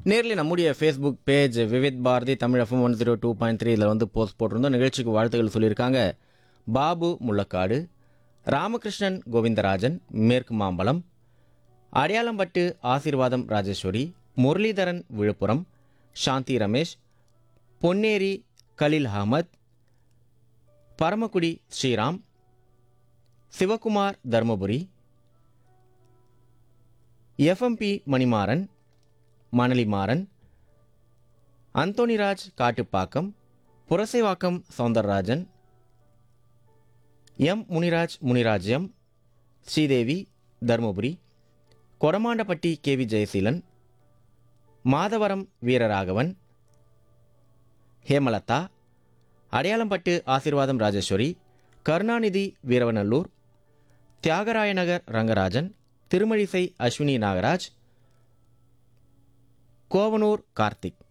நேரில் நம்முடைய Facebook page Vividh Bharati Tamil FM one zero two point three இதில் வந்து போஸ்ட் போட்டிருந்தோம் நிகழ்ச்சிக்கு வாழ்த்துக்கள் சொல்லியிருக்காங்க பாபு முள்ளக்காடு ராமகிருஷ்ணன் கோவிந்தராஜன் மேற்கு மாம்பலம் அடையாளம்பட்டு ஆசீர்வாதம் ராஜேஸ்வரி முரளிதரன் விழுப்புரம் சாந்தி ரமேஷ் பொன்னேரி கலீல் அகமத் பரமக்குடி ஸ்ரீராம் சிவகுமார் தர்மபுரி எஃப்எம்பி மணிமாறன் மணலிமாறன் அந்தோணிராஜ் காட்டுப்பாக்கம் புரசைவாக்கம் சௌந்தரராஜன் எம் முனிராஜ் முனிராஜ்யம் ஸ்ரீதேவி தருமபுரி கொடமாண்டப்பட்டி கேவி ஜெயசீலன் மாதவரம் வீரராகவன் ஹேமலதா அடையாளம்பட்டு ஆசீர்வாதம் ராஜேஸ்வரி கருணாநிதி வீரவநல்லூர் தியாகராயநகர் ரங்கராஜன் திருமழிசை அஸ்வினி நாகராஜ் கோவனூர் கார்த்திக்